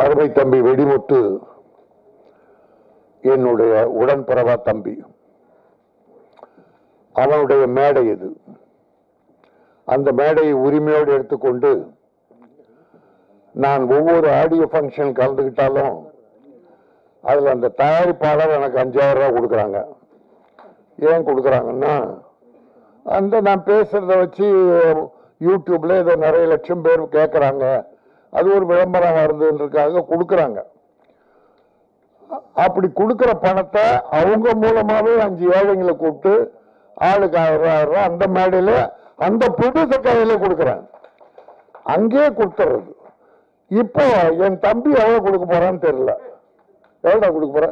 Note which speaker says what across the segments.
Speaker 1: அருமை தம்பி வெடிமுத்து என்னுடைய உடன்பிறவா தம்பி அவனுடைய மேடை இது அந்த மேடையை உரிமையோடு எடுத்துக்கொண்டு நான் ஒவ்வொரு ஆடியோ ஃபங்க்ஷன் கலந்துக்கிட்டாலும் அதில் அந்த தயாரிப்பாளர் எனக்கு அஞ்சாயிரம் ரூபாய் கொடுக்குறாங்க ஏன் கொடுக்குறாங்கன்னா அந்த நான் பேசுறத வச்சு யூடியூப்ல ஏதோ நிறைய லட்சம் பேர் கேட்குறாங்க அது ஒரு விளம்பரம் வருதுன்றதுக்காக கொடுக்குறாங்க அப்படி கொடுக்குற பணத்தை அவங்க மூலமாவே அஞ்சு ஏழைங்களை கூப்பிட்டு ஆளுக்கு ஆயிரம் ரூபாய், ஆயிரம் ரூபாய் அந்த மேடையில அந்த ப்ரொடியூசர் கையில கொடுக்குறாங்க அங்கேயே கொடுத்துறது இப்போ என் தம்பி எவ்வளவு கொடுக்க போறான்னு தெரியல எவ்வளோ கொடுக்க போற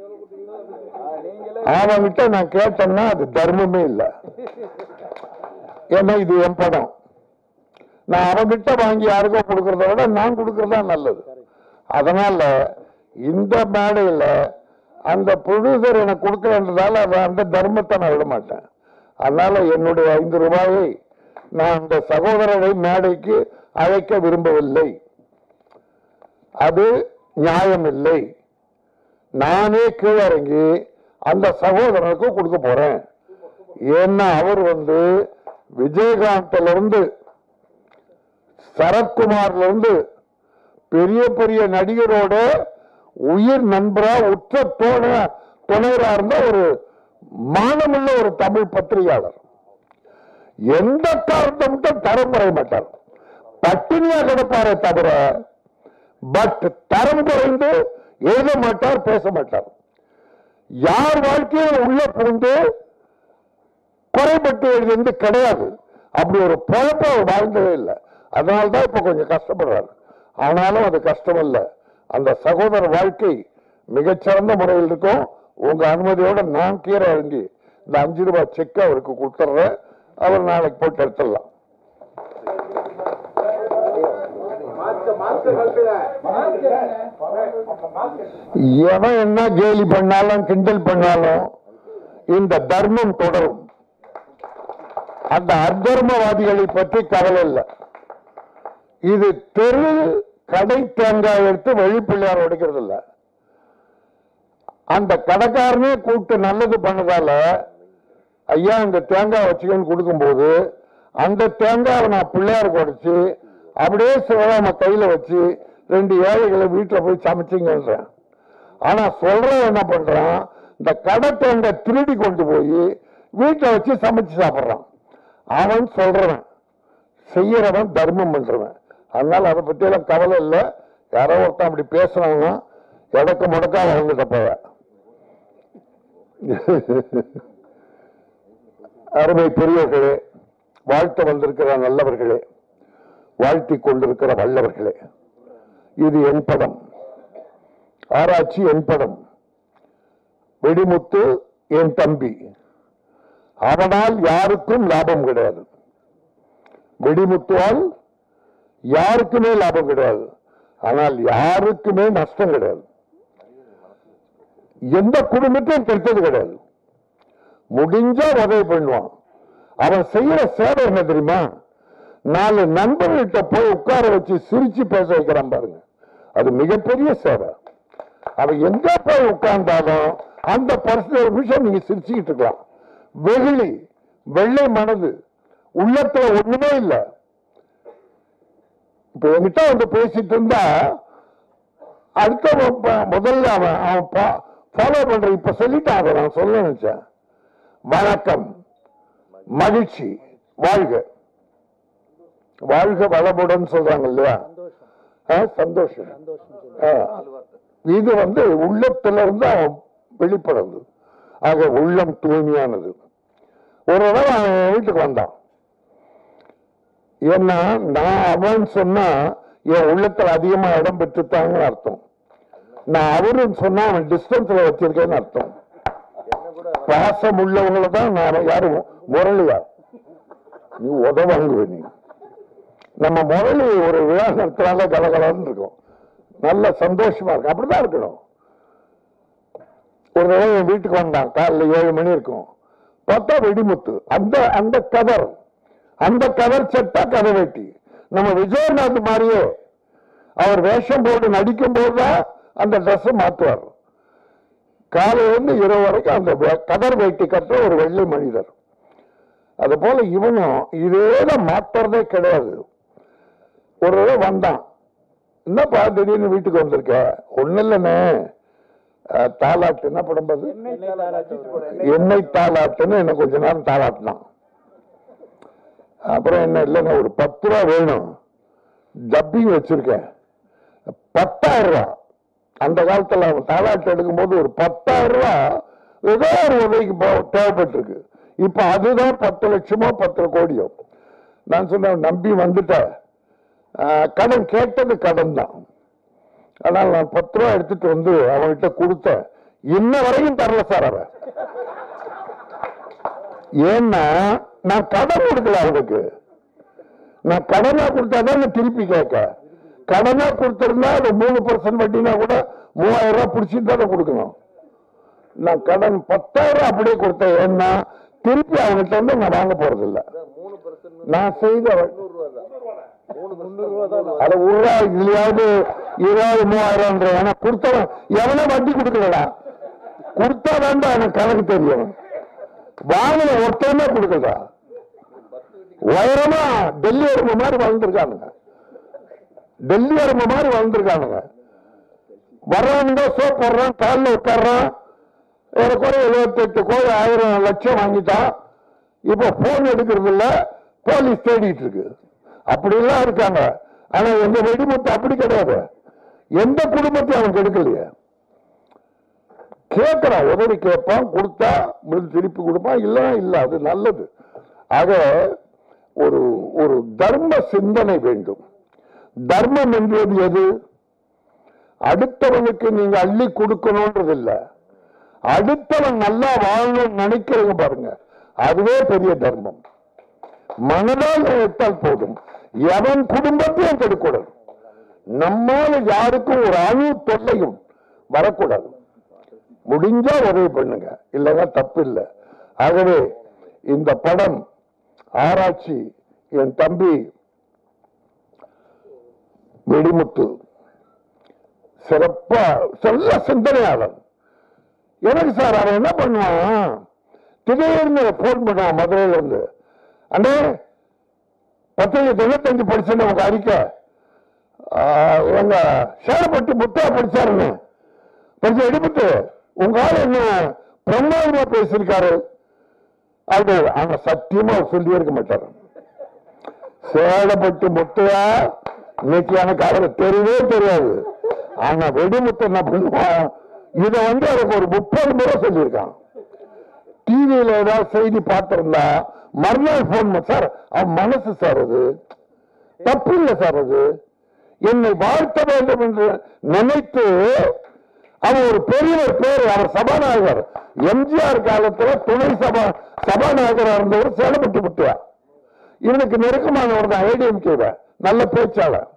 Speaker 1: அவன்கிட்ட நான் கேட்டேன்னா அது தர்மமே இல்லை ஏன்னா இது என் படம் நான் அவன்கிட்ட வாங்கி யாருக்கோ கொடுக்கறத விட நான் கொடுக்கறதா நல்லது அதனால இந்த மேடையில அந்த ப்ரொடியூசர் எனக்கு கொடுக்கறன்றதால அது அந்த தர்மத்தை நான் விட மாட்டேன் அதனால என்னுடைய ஐந்து ரூபாயை நான் அந்த சகோதரரை மேடைக்கு அழைக்க விரும்பவில்லை அது நியாயமில்லை நானே கீழிறங்கி அந்த சகோதரனுக்கு கொடுக்க போறேன் ஏன்னா அவர் வந்து விஜயகாந்த்ல இருந்து சரத்குமார்ல இருந்து பெரிய பெரிய நடிகரோட உயிர் நண்பரா உற்ற தோழ துணையரா இருந்த ஒரு மானமுள்ள ஒரு தமிழ் பத்திரிகையாளர் எந்த காரணத்தையும் தரம் குறைய மாட்டார் பட்டினியா கிடப்பாரே தவிர பட் தரம் குறைந்து எழுத மாட்டார் பேச மாட்டார் யார் வாழ்க்கையில் உள்ள புகுந்து குறைபட்டு எழுதியது கிடையாது அப்படி ஒரு பொழப்ப அவர் வாழ்ந்ததே இல்லை அதனால தான் இப்ப கொஞ்சம் கஷ்டப்படுறாரு ஆனாலும் அது கஷ்டம் இல்ல அந்த சகோதர வாழ்க்கை மிகச்சிறந்த முறையில் இருக்கும் உங்க அனுமதியோட நான் கீரை இறங்கி இந்த அஞ்சு ரூபாய் செக் அவருக்கு கொடுத்துட்றேன் அவர் நாளைக்கு போட்டு எடுத்துடலாம் எவன் என்ன கேலி பண்ணாலும் கிண்டல் பண்ணாலும் இந்த தர்மம் தொடரும் அந்த அத்தர்மவாதிகளை பற்றி கவலை இல்லை இது தெரு கடை தேங்காய் எடுத்து வழிப்பிள்ளையார் உடைக்கிறது இல்ல அந்த கடைக்காரனே கூப்பிட்டு நல்லது பண்ணதால ஐயா இந்த தேங்காய் வச்சுக்கன்னு கொடுக்கும்போது அந்த தேங்காவை நான் பிள்ளையாருக்கு உடைச்சு அப்படியே சிவராம கையில வச்சு ரெண்டு ஏழைகளை வீட்டுல போய் சமைச்சிங்கன்றேன் ஆனா சொல்றவன் என்ன பண்றான் இந்த கடை தேங்காய் திருடி கொண்டு போய் வீட்டுல வச்சு சமைச்சு சாப்பிடுறான் அவன் சொல்றவன் செய்யறவன் தர்மம் பண்றவன் அதனால அதை பத்தி எல்லாம் கவலை இல்லை யாரோ ஒருத்தன் அப்படி பேசுறாங்கன்னா எடக்கு முடக்கா வாங்கிட்ட போவ அருமை பெரியவர்களே வாழ்த்த வந்திருக்கிற நல்லவர்களே வாழ்த்தி கொண்டிருக்கிற வல்லவர்களே இது என் படம் ஆராய்ச்சி என் படம் வெடிமுத்து என் தம்பி அவனால் யாருக்கும் லாபம் கிடையாது வெடிமுத்துவால் யாருக்குமே லாபம் கிடையாது ஆனால் யாருக்குமே நஷ்டம் கிடையாது எந்த குடும்பத்தையும் கெடுத்தது கிடையாது முடிஞ்சா உதவி பண்ணுவான் அவன் செய்யற சேவை என்ன தெரியுமா நாலு நண்பர்கள்ட்ட போய் உட்கார வச்சு சிரிச்சு பேச வைக்கிறான் பாருங்க அது மிகப்பெரிய சேவை அவன் எங்க போய் உட்கார்ந்தாலும் அந்த பர்சனல் நிமிஷம் நீங்க சிரிச்சுக்கிட்டு இருக்கலாம் வெகுளி வெள்ளை மனது உள்ளத்துல ஒண்ணுமே இல்லை இப்ப என்கிட்ட வந்து பேசிட்டு இருந்தா அடுத்த ப- முதல்ல அவன் அவன் ஃபாலோ பண்ற இப்ப சொல்லிட்டான் அதை நான் சொல்ல நினைச்சேன் வணக்கம் மகிழ்ச்சி வாழ்க வாழ்க வளமுடன் சொல்றாங்க இல்லையா ஆ, சந்தோஷம் ஆ. இது வந்து உள்ளத்துல இருந்து அவன் வெளிப்படுறது ஆக உள்ளம் தூய்மையானது ஒரு தடவை அவன் என் வீட்டுக்கு வந்தான் ஏன்னா நான் அவன் சொன்னா என் உள்ளத்துல அதிகமா இடம் பெற்றுத்தாங்கன்னு அர்த்தம் நான் அவருன்னு சொன்னா அவன் டிஸ்டன்ஸ்ல வச்சிருக்கேன்னு அர்த்தம் பாசம் உள்ளவங்களை தான் நான் யாரும் முரளியா நீ உதவாங்குவ நீ நம்ம முரளி ஒரு விழா நடத்தினால கலகலன்னு இருக்கும் நல்ல சந்தோஷமா இருக்கும் அப்படிதான் இருக்கணும் ஒரு தடவை என் வீட்டுக்கு வந்தான் காலைல ஏழு மணி இருக்கும் பார்த்தா வெடிமுத்து அந்த அந்த கதர் அந்த கதர் சட்டா கதை வெட்டி நம்ம விஜயநாத் மாதிரியே அவர் வேஷம் போட்டு நடிக்கும் போதுதான் அந்த ட்ரெஸ் மாத்துவார் காலையிலிருந்து இரவு வரைக்கும் அந்த வே- கதர் வேட்டி கட்டுற ஒரு வெள்ளை மனிதர் அது போல இவனும் இதேதான் மாத்துறதே கிடையாது ஒரு தடவை வந்தான் என்னப்பா திடீர்னு வீட்டுக்கு வந்திருக்க ஒண்ணு இல்லைண்ணே அஹ், தாலாட்டு என்ன படம் பாது எண்ணெய் தாலாட்டுன்னு என்ன கொஞ்ச நேரம் தாலாட்டினான் அப்புறம் என்ன இல்லைண்ணே ஒரு பத்து ரூபா வேணும் டப்பிங் வச்சிருக்கேன் பத்தாயிரம் ரூபா அந்த காலத்துல அவன் தாலாட்டு எடுக்கும்போது ஒரு பத்தாயிரம் ரூபா ஏதோ ஒரு உதவிக்கு போ- தேவைப்பட்டிருக்கு இப்ப அதுதான் பத்து லட்சமோ பத்து கோடியோ நான் சொன்னேன் நம்பி வந்துட்டேன் ஆஹ், கடன் கேட்டது கடன் தான் ஆனால் நான் பத்து ரூபா எடுத்துட்டு வந்து அவன்கிட்ட கொடுத்தேன் இன்ன வரையும் தரல சார் அவன் ஏன்னா நான் கடன் கொடுக்கல அவனுக்கு நான் கடனா கொடுத்தாதான் நான் திருப்பி கேட்க கடனா கொடுத்திருந்தா அது மூணு பர்சன்ட் வட்டினா கூட மூவாயிரம் ரூபாய் பிடிச்சிட்டு தானே கொடுக்கணும் நான் கடன் பத்தாயிரம் ரூபாய் அப்படியே கொடுத்தேன் ஏன்னா திருப்பி அவன்கிட்ட வந்து நான் வாங்க போறது இல்ல நான் செய்த அட உருவா இதுலயாவது இருபது மூவாயிரம் ஏன்னா கொடுத்தவன் எவனோ வட்டி கொடுக்கலடா கொடுத்தா வேண்டாம் எனக்கு கணக்கு தெரியும் வாங்கின ஒருத்தருமே கொடுக்கலடா உயரமா டெல்லி எறும்பு மாதிரி வளர்ந்துருக்கானுங்க டெல்லி எறும்பு மாதிரி வளர்ந்துருக்கானுங்க வர்றவங்க சோப் போடுறான் காலில் உட்கார்றான் ஏறக்குறைய எழுபத்தெட்டு கோடி ஆயிரம் லட்சம் வாங்கிட்டான் இப்போ போன் எடுக்கிறது இல்ல போலீஸ் தேடிட்டு இருக்கு அப்படிலாம் இருக்காங்க ஆனா எங்க வெடிமுத்து அப்படி கிடையாது எந்த குடும்பத்தையும் அவன் கெடுக்கலையே கேட்கிறான் உதவி கேட்பான் கொடுத்தா முடிஞ்சு திருப்பி கொடுப்பான் இல்லைன்னா இல்ல அது நல்லது ஆக ஒரு ஒரு தர்ம சிந்தனை வேண்டும் தர்மம் என்பது எது அடுத்தவனுக்கு நீங்க அள்ளி கொடுக்கணும்ன்றது இல்ல அடுத்தவன் நல்லா வாழணும்னு நினைக்கிறீங்க பாருங்க அதுவே பெரிய தர்மம் மனதால் நினைத்தால் போதும் எவன் குடும்பத்தையும் கெடுக்கூடாது நம்மால யாருக்கும் ஒரு அணு தொல்லையும் வரக்கூடாது முடிஞ்சா உதவி பண்ணுங்க இல்லைன்னா தப்பு இல்லை ஆகவே இந்த படம் ஆராய்ச்சி என் தம்பி வெடிமுத்து சிறப்பா சொல்ல சிந்தனையாளன் எனக்கு சார் அவன் என்ன பண்ணுவான் திடீர்னு போன் பண்ணுவான் மதுரையில இருந்து அண்ணே பத்தஞ்சு தொண்ணூத்தஞ்சு படிச்சுன்னு உங்க அறிக்கை ஆஹ், உங்க சேலப்பட்டு முத்தா படிச்சாருன்னு கொஞ்சம் எடுத்துட்டு உங்க ஆள் என்ன பிரம்மாண்டமா பேசியிருக்காரு அது ஆனா சத்தியமா அவர் சொல்லியே இருக்க மாட்டாரு சேலப்பட்டு முத்தையா இன்னைக்கு எனக்கு அவரை தெரியவே தெரியாது ஆனா வெடிமுத்து என்ன பண்ணுவான் இதை வந்து அவருக்கு ஒரு முப்பது முறை சொல்லியிருக்கான் டிவியில ஏதாவது செய்தி பார்த்திருந்தா மறுநாள் போன் சார் அவன் மனசு சார் அது தப்பு இல்லை சார் அது என்னை வாழ்த்த வேண்டும் என்று நினைத்து அவர் ஒரு பெரியவர் பேர் அவர் சபாநாயகர் எம்ஜிஆர் காலத்துல துணை சபா சபாநாயகராக இருந்தவர் சேலப்பட்டு முத்துவா இவனுக்கு நெருக்கமானவர் தான் ஏடிஎம்கே நல்ல பேச்சாளர்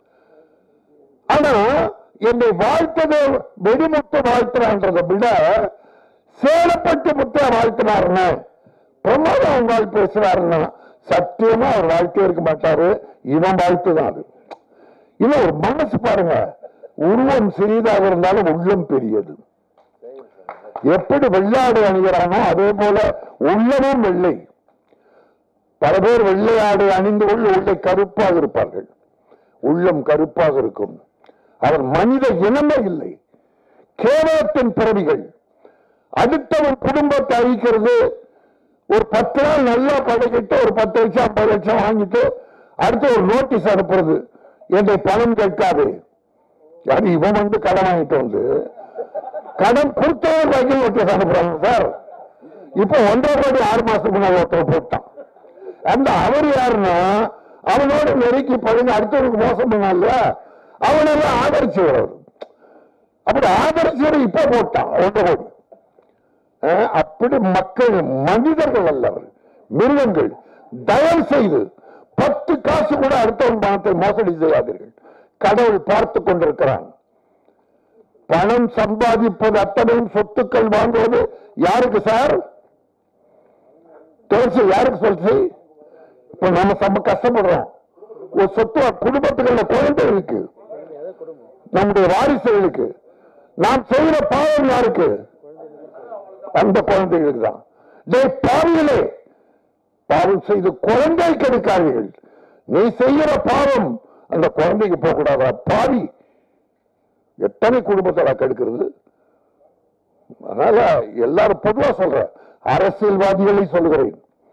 Speaker 1: ஆனா என்னை வாழ்த்தது வெடிமுத்து வாழ்த்துறான்றதை விட சேலப்பட்டு முத்தையா வாழ்த்தினாருன்னு பிரமாதம் அவங்க வாழ் பேசுறாருன்னா சத்தியமா அவர் வாழ்த்தே இருக்க மாட்டாரு இவன் வாழ்த்து தான் அது இன்னும் ஒரு மனசு பாருங்க உருவம் சிறிதாக இருந்தாலும் உள்ளம் பெரியது எப்படி வெள்ளாடு அணிகிறானோ அதே போல உள்ளமும் வெள்ளை பல பேர் வெள்ளையாடு அணிந்து கொண்டு உள்ளே கருப்பாக இருப்பார்கள் உள்ளம் கருப்பாக இருக்கும் அவர் மனித இனமே இல்லை கேவலத்தின் பிறவிகள் அடுத்தவன் குடும்பத்தை அழிக்கிறது ஒரு பத்து நாள் நல்லா பழகிட்டு ஒரு பத்து லட்சம் ஐம்பது லட்சம் வாங்கிட்டு அடுத்து ஒரு நோட்டீஸ் அனுப்புறது என்னை பணம் கேட்காது அது இவன் வந்து கடன் வாங்கிட்டு வந்து கடன் கொடுத்தவன் வகையில் நோட்டீஸ் அனுப்புறாங்க சார் இப்ப ஒன்றரை கோடி ஆறு மாசத்துக்கு முன்னாடி ஒருத்தர் போட்டான் அந்த அவர் யாருன்னா அவனோட நெருக்கி பழகி அடுத்தவனுக்கு மோசம் பண்ணால அவனெல்லாம் ஆதரிச்சு வர்றது அப்படி ஆதரிச்சு இப்ப போட்டான் ஒன்றரை கோடி அஹ், அப்படி மக்கள் மனிதர்கள் அல்ல அவர் மிருகங்கள் தயவு செய்து பத்து காசு கூட அடுத்தவன் பணத்தை மோசடி செய்யாதீர்கள் கடவுள் பார்த்து கொண்டிருக்கிறான் பணம் சம்பாதிப்பது அத்தனையும் சொத்துக்கள் வாங்குவது யாருக்கு சார் துளசி யாருக்கு துளசி இப்ப நம்ம சம்ப கஷ்டப்படுறோம் ஒரு சொத்து குடும்பத்துக்குள்ள குழந்தை இருக்கு நம்முடைய வாரிசுகளுக்கு நாம் செய்கிற பாவம் யாருக்கு அந்த குழந்தைகளுக்கு தான் டேய் பாவிகளே பாவம் செய்து குழந்தை கெடுக்காதீர்கள் நீ செய்கிற பாவம் அந்த குழந்தைக்கு போக கூடாதா பாவி எத்தனை குடும்பத்தை கெடுக்கிறது அதனால எல்லாரும் பொதுவா சொல்றேன் அரசியல்வாதிகளை சொல்லுகிறேன்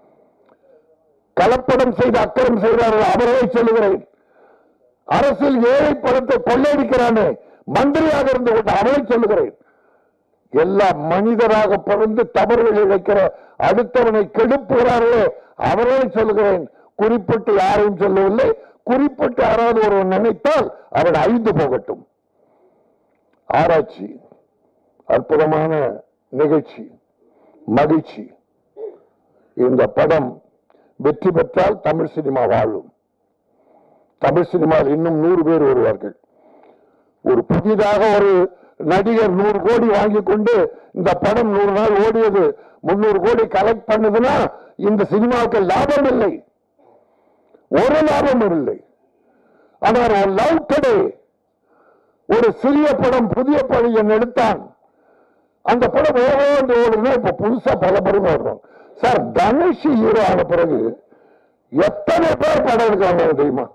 Speaker 1: கலப்படம் செய்து அக்கறம் செய்கிறார்கள் அவர்களை சொல்லுகிறேன் அரசியல் ஏழை பணத்தை கொள்ளையடிக்கிறானே மந்திரியாக இருந்து கொண்டு அவரை சொல்லுகிறேன் எல்லா மனிதராக பிறந்து தவறுகள் இழைக்கிற அடுத்தவனை கெடுப்புகிறார்களே அவர்களை சொல்லுகிறேன் குறிப்பிட்டு யாரையும் சொல்லவில்லை குறிப்பிட்டு யாராவது ஒருவன் நினைத்தால் அவன் அழிந்து போகட்டும் ஆராய்ச்சி அற்புதமான நிகழ்ச்சி மகிழ்ச்சி இந்த படம் வெற்றி பெற்றால் தமிழ் சினிமா வாழும் தமிழ் சினிமாவில் இன்னும் நூறு பேர் வருவார்கள் ஒரு புதிதாக ஒரு நடிகர் நூறு கோடி வாங்கி கொண்டு இந்த படம் நூறு நாள் ஓடியது முன்னூறு கோடி கலெக்ட் பண்ணுதுன்னா இந்த சினிமாவுக்கு லாபம் இல்லை ஒரு லாபம் இல்லை ஆனால் ஒரு லவ் கடை ஒரு சிறிய படம் புதிய படம் எடுத்தான் அந்த படம் ஓடோ என்று ஓடுனா இப்ப புதுசா பல படம் ஓடுறோம் சார் தனுஷ் ஹீரோ ஆன பிறகு எத்தனை பேர் படம் எடுக்கிறாங்க தெரியுமா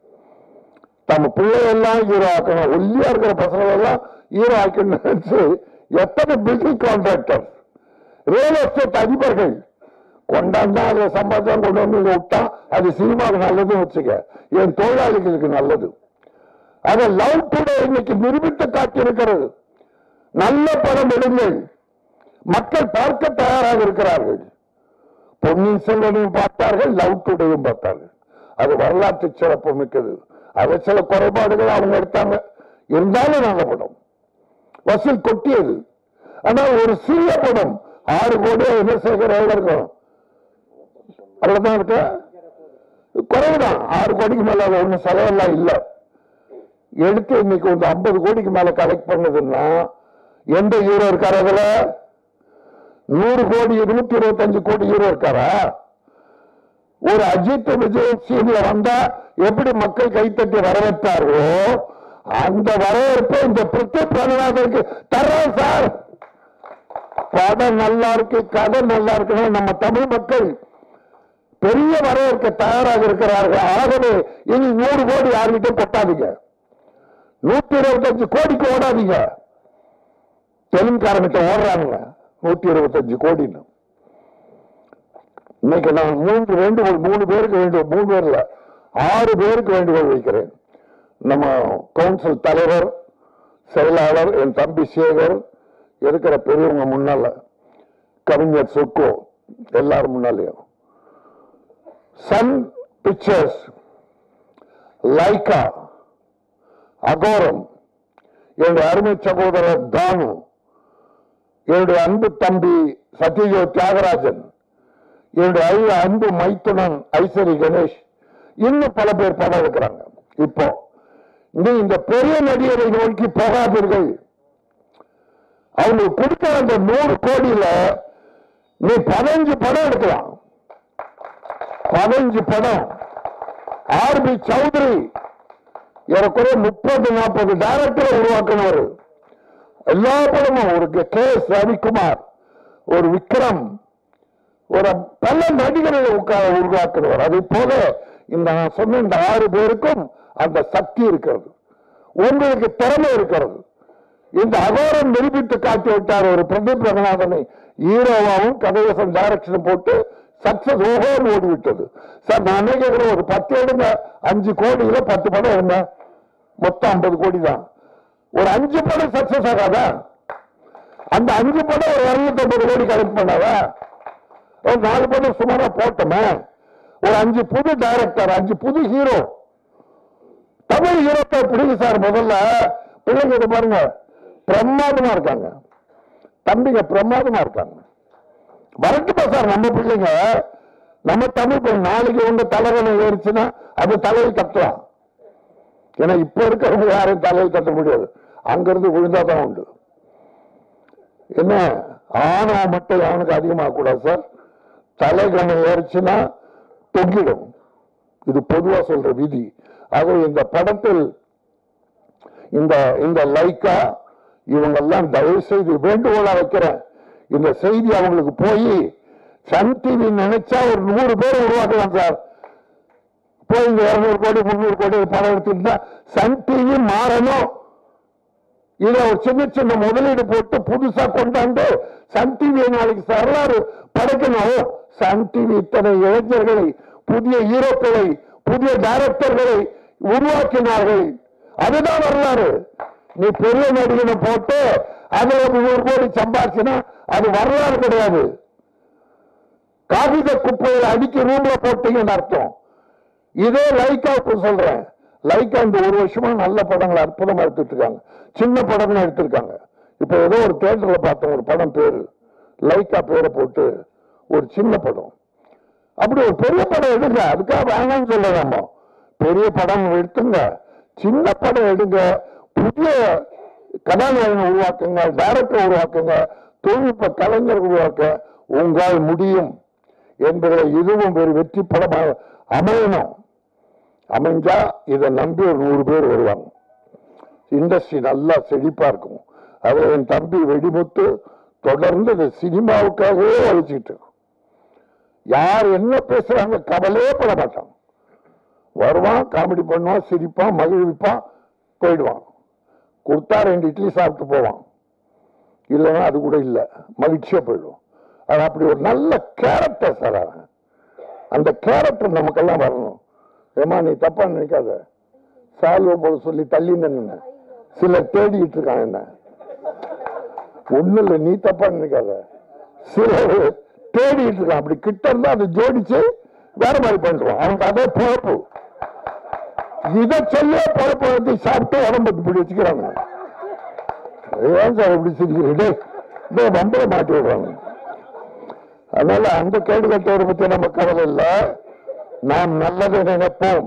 Speaker 1: நம்ம பிள்ளையெல்லாம் ஹீரோ ஆக்கணும் ஒல்லியா இருக்கிற பசங்க எல்லாம் ஹீரோ ஆக்கணும்னு நினைச்சு எத்தனை பில்டிங் கான்ட்ராக்டர் ரியல் எஸ்டேட் அதிபர்கள் கொண்டாந்தா அதை சம்பாதிச்சா கொண்டு வந்து இங்க விட்டா அது சினிமாவுக்கு நல்லதுன்னு வச்சுக்க என் தொழிலாளிகளுக்கு நல்லது அதை லவ் டுடே இன்னைக்கு நிரூபித்து காட்டியிருக்கிறது நல்ல படம் எடுங்கள் மக்கள் பார்க்க தயாராக இருக்கிறார்கள் பொன்னியின் செல்வனையும் பார்த்தார்கள் லவ் டுடேயும் பார்த்தார்கள் அது வரலாற்று சிறப்பு மிக்கது அது சில குறைபாடுகள் அவங்க எடுத்தாங்க இருந்தாலும் நல்ல படம் வசூல் கொட்டியது ஆனால் ஒரு சிறிய படம் ஆறு கோடி விமர்சகர் எவ்வளவு இருக்கும் அவ்வளவுதான் இருக்கு குறைவுதான் ஆறு கோடிக்கு மேல ஒன்றும் செலவெல்லாம் இல்லை எடுத்து இன்னைக்கு வந்து ஐம்பது கோடிக்கு மேல கலெக்ட் பண்ணதுன்னா எந்த ஹீரோ இருக்காரு அதுல நூறு கோடி நூத்தி இருபத்தஞ்சு கோடி ஹீரோ இருக்காரா ஒரு அஜித் விஜய் சீன்ல வந்தா எப்படி மக்கள் கைத்தட்டி வரவேற்றார்களோ அந்த வரவேற்பை இந்த பிரித்தி பிரணநாதருக்கு தர்றோம் சார் படம் நல்லா இருக்கு கதை நல்லா இருக்குன்னா நம்ம தமிழ் மக்கள் பெரிய வரவேற்க தயாராக இருக்கிறார்கள் ஆகவே இனி நூறு கோடி யார்கிட்ட கொட்டாதீங்க நூத்தி இருபத்தஞ்சு கோடிக்கு ஓடாதீங்க தெலுங்குக்காரங்கிட்ட ஓடுறாங்க நூத்தி இருபத்தஞ்சு கோடின்னு இன்னைக்கு நான் மூன்று வேண்டுகோள் மூணு பேருக்கு வேண்டுகோள் மூணு பேர்ல ஆறு பேருக்கு வேண்டுகோள் வைக்கிறேன் நம்ம கவுன்சில் தலைவர் செயலாளர் என் தம்பி சேகர் இருக்கிற பெரியவங்க முன்னால கவிஞர் சொக்கோ எல்லாரும் முன்னாலேயும் சன் பிக்சர்ஸ் லைகா அகோரம் என்னுடைய அருமை சகோதரர் தானு என்னுடைய அன்பு தம்பி சத்யஜோ தியாகராஜன் என்னுடைய ஐ- அன்பு மைத்துனன் ஐஸ்வரி கணேஷ் இன்னும் பல பேர் படம் எடுக்கிறாங்க இப்போ நீ இந்த பெரிய நடிகரை நோக்கி போகாதீர்கள் அவங்களுக்கு கொடுத்த அந்த நூறு கோடியில நீ பதினஞ்சு படம் எடுக்கலாம் பதினஞ்சு படம் ஆர்பி சௌத்ரி ஏறக்குறைய முப்பது நாற்பது டைரக்டரை உருவாக்கினவர் எல்லா படமும் ஒரு கே எஸ் ரவிக்குமார் ஒரு விக்ரம் ஒரு பல நடிகர்களை உட்கார உருவாக்குறவர் அதை போல இந்த நான் சொன்ன இந்த ஆறு பேருக்கும் அந்த சக்தி இருக்கிறது உங்களுக்கு திறமை இருக்கிறது இந்த அகோரம் நிரூபித்து காட்டி விட்டார் ஒரு பிரதீப் ரங்கநாதனை ஹீரோவாவும் கதைவசம் டைரக்ஷன் போட்டு சக்சஸ் ஓஹோன்னு ஓடிவிட்டது சார் நான் என்ன கேட்கிறேன் ஒரு பத்து எடுங்க அஞ்சு கோடியில பத்து படம் எடுங்க மொத்தம் ஐம்பது கோடி தான் ஒரு அஞ்சு படம் சக்சஸ் ஆகாதா அந்த அஞ்சு படம் ஒரு இருநூத்தி ஐம்பது கோடி கலெக்ட் பண்ணாதா ஒரு நாலு படம் சுமாரா போட்டோமே ஒரு அஞ்சு புது டைரக்டர் அஞ்சு புது ஹீரோ தமிழ் ஹீரோத்தை பிடிங்க சார் முதல்ல பிள்ளைங்க இதை பாருங்க பிரமாதமா இருக்காங்க தம்பிங்க பிரமாதமா இருக்காங்க வரட்டுமா சார் நம்ம பிள்ளைங்க நம்ம தமிழ் பிள்ளை நாளைக்கு உங்க தலைவனை ஏறிச்சுன்னா அது தலையில் கட்டலாம் ஏன்னா இப்ப இருக்கிறவங்க யாரையும் தலையில் கட்ட முடியாது அங்கிருந்து விழுந்தாதான் உண்டு என்ன ஆணவ மட்டும் அவனுக்கு அதிகமாக கூடாது சார் தலைகணை ஏறிச்சுன்னா தொங்கிடும் இது பொதுவா சொல்ற விதி ஆகவே இந்த படத்தில் இந்த இந்த லைக்கா இவங்கெல்லாம் தயவு செய்து வேண்டுகோளா வைக்கிறேன் இந்த செய்தி அவங்களுக்கு போய் சன் டிவி நினைச்சா ஒரு நூறு பேர் உருவாக்கலாம் சார் போய் இந்த இருநூறு கோடி முந்நூறு கோடி படம் எடுத்துட்டா சன் டிவி மாறணும் இத ஒரு சின்ன சின்ன முதலீடு போட்டு புதுசா கொண்டாந்து சன் டிவி நாளைக்கு வரலாறு படைக்கணும் சன் டிவி இத்தனை இளைஞர்களை புதிய ஹீரோக்களை புதிய டைரக்டர்களை உருவாக்கினார்கள் அதுதான் வரலாறு நீ பெரிய நடிகனை போட்டு அதுல ஒரு நூறு கோடி சம்பாதிச்சுனா அது வரலாறு கிடையாது காகித குப்பையை அடிக்க ரூம்ல போட்டீங்கன்னு அர்த்தம் இதே லைக்காவுக்கு சொல்றேன் லைக்கா இந்த ஒரு வருஷமா நல்ல படங்களை அற்புதமா எடுத்துட்டு இருக்காங்க சின்ன படங்கள் எடுத்திருக்காங்க இப்ப ஏதோ ஒரு தேட்டர்ல பார்த்தோம் ஒரு படம் பேரு லைக்கா பேரை போட்டு ஒரு சின்ன படம் அப்படி ஒரு பெரிய படம் எடுங்க அதுக்காக வேணாம்னு சொல்ல நம்ம பெரிய படம் எடுத்துங்க சின்ன படம் எடுங்க புதிய கதாநாயகனை உருவாக்குங்க டைரக்டர் உருவாக்குங்க தொழில்நுட்ப கலைஞர் உருவாக்க உங்களால் முடியும் என்பதை இதுவும் ஒரு வெற்றி படமாக அமையணும் அமைஞ்சா இதை நம்பி ஒரு நூறு பேர் வருவாங்க இண்டஸ்ட்ரி நல்லா செழிப்பா இருக்கும் அதை என் தம்பி வெடிமுத்து தொடர்ந்து இந்த சினிமாவுக்காகவே அழிச்சுக்கிட்டு இருக்கும். யார் என்ன பேசுறாங்க கவலையே பட மாட்டான் வருவான் காமெடி பண்ணுவான் சிரிப்பான் மகிழ்விப்பான் போயிடுவான் கொடுத்தா ரெண்டு இட்லி சாப்பிட்டு போவான் இல்லைன்னா அது கூட இல்லை மகிழ்ச்சியா போயிடுவான் அது அப்படி ஒரு நல்ல கேரக்டர் சார் அவன் அந்த கேரக்டர் நமக்கெல்லாம் வரணும் ஏமா நீ தப்பா நினைக்காத சால்வ போல சொல்லி தள்ளி நின்ன சிலர் தேடிட்டு இருக்கான் என்ன ஒண்ணு இல்ல நீ தப்பா நினைக்காத சிலர் தேடிட்டு இருக்கான் அப்படி கிட்ட இருந்தா அதை ஜோடிச்சு வேற மாதிரி பண்றான் அவனுக்கு அதே பொழப்பு இதை சொல்லே பொழப்பு வந்து சாப்பிட்டு உடம்பு இப்படி வச்சுக்கிறாங்க ஏன் சார் இப்படி சிரிக்கிறீங்க இதோ வம்பளை மாட்டி விடுறாங்க அதனால அந்த கேடு கட்டவரை பத்தி நம்ம கவலை இல்ல நாம் நல்லதை நினைப்போம்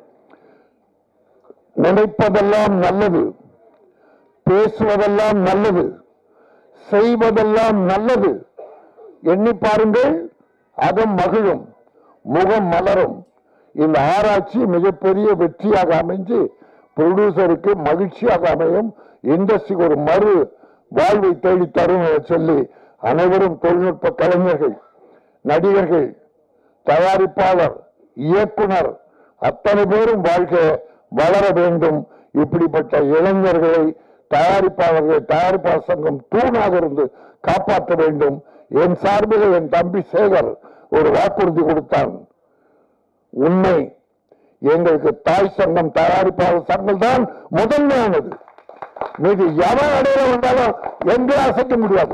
Speaker 1: நினைப்பதெல்லாம் நல்லது பேசுவதெல்லாம் நல்லது செய்வதெல்லாம் நல்லது எண்ணி பாருங்கள் அதும் மகிழும் முகம் மலரும் இந்த ஆராய்ச்சி மிகப்பெரிய வெற்றியாக அமைஞ்சு ப்ரொடியூசருக்கு மகிழ்ச்சியாக அமையும் இண்டஸ்ட்ரிக்கு ஒரு மறு வாழ்வை தேடி தரும் என சொல்லி அனைவரும் தொழில்நுட்ப கலைஞர்கள் நடிகர்கள் தயாரிப்பாளர் இயக்குனர் அத்தனை பேரும் வாழ்க வளர வேண்டும் இப்படிப்பட்ட இளைஞர்களை தயாரிப்பாளர்கள் தயாரிப்பாளர் சங்கம் தூணாக இருந்து காப்பாற்ற வேண்டும் என் சார்பில் என் தம்பி சேகர் ஒரு வாக்குறுதி கொடுத்தான் உண்மை எங்களுக்கு தாய் சங்கம் தயாரிப்பாளர் சங்கம் தான் முதன்மையானது மீது எவன் அடையில வந்தாலும் எங்கே அசைக்க முடியாது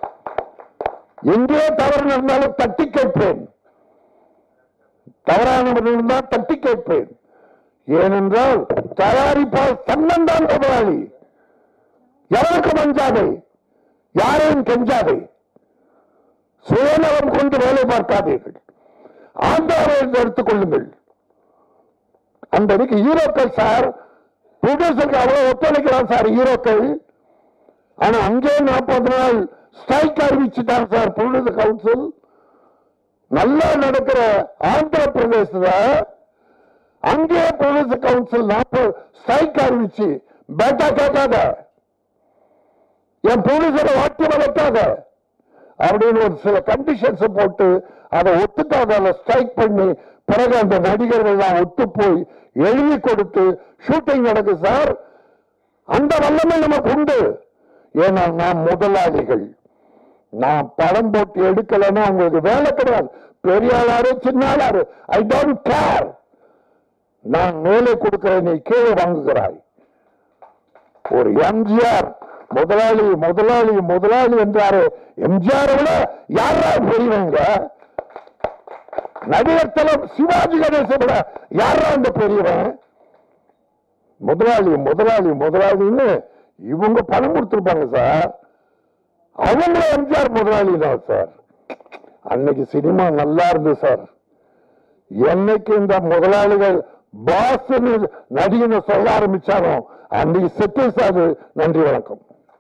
Speaker 1: எங்கே தவறு நடந்தாலும் தட்டி கேட்பேன் தவறானவர்கள் இருந்தால் தட்டி கேட்பேன் ஏனென்றால் தயாரிப்பால் சங்கம் தான் முதலாளி எவருக்கு மஞ்சாதே யாரையும் கெஞ்சாதே சுயநலம் கொண்டு வேலை பார்க்காதீர்கள் ஆந்திராவை எடுத்துக் கொள்ளுங்கள் அந்த இதுக்கு ஹீரோக்கள் சார் ப்ரொடியூசருக்கு அவ்வளவு ஒத்துழைக்கிறான் சார் ஹீரோக்கள் ஆனா அங்கே நாற்பது நாள் ஸ்ட்ரைக் அறிவிச்சுட்டாங்க சார் ப்ரொடியூசர் கவுன்சில் நல்லா நடக்கிற ஆந்திர பிரதேசத்துல அங்கே ப்ரொடியூசர் கவுன்சில் நாற்பது ஸ்ட்ரைக் அறிவிச்சு பேட்டா கேட்காத என் ப்ரொடியூசரை வாட்டி வளர்க்காத அப்படின்னு ஒரு சில கண்டிஷன்ஸ் போட்டு அதை ஒத்துக்காத ஸ்ட்ரைக் பண்ணி பிறகு அந்த நடிகர்கள் எல்லாம் ஒத்து போய் எழுதி கொடுத்து ஷூட்டிங் நடக்குது சார் அந்த வல்லமை நமக்கு உண்டு ஏன்னா நாம் முதலாளிகள் நான் படம் போட்டு எடுக்கலைன்னா உங்களுக்கு வேலை கிடையாது பெரிய ஆளாரு சின்ன ஆளாரு ஐ டோன்ட் கேர் நான் மேலே கொடுக்கிறேன் நீ கீழே வாங்குகிறாய் ஒரு எம்ஜிஆர் முதலாளி முதலாளி முதலாளி என்றாரு எம்ஜிஆர் விட யாரா பெரியவங்க நடிகர் தலம் சிவாஜி கணேசன் விட யாரா அந்த பெரியவன் முதலாளி முதலாளி முதலாளின்னு இவங்க பணம் கொடுத்திருப்பாங்க சார் அவங்க எம்ஜிஆர் முதலாளி தான் சார் அன்னைக்கு சினிமா நல்லா இருந்தது சார் என்னைக்கு இந்த முதலாளிகள் பாஸ் நடிகனை சொல்ல ஆரம்பிச்சாலும் அன்னைக்கு செட்டில் சார் நன்றி வணக்கம்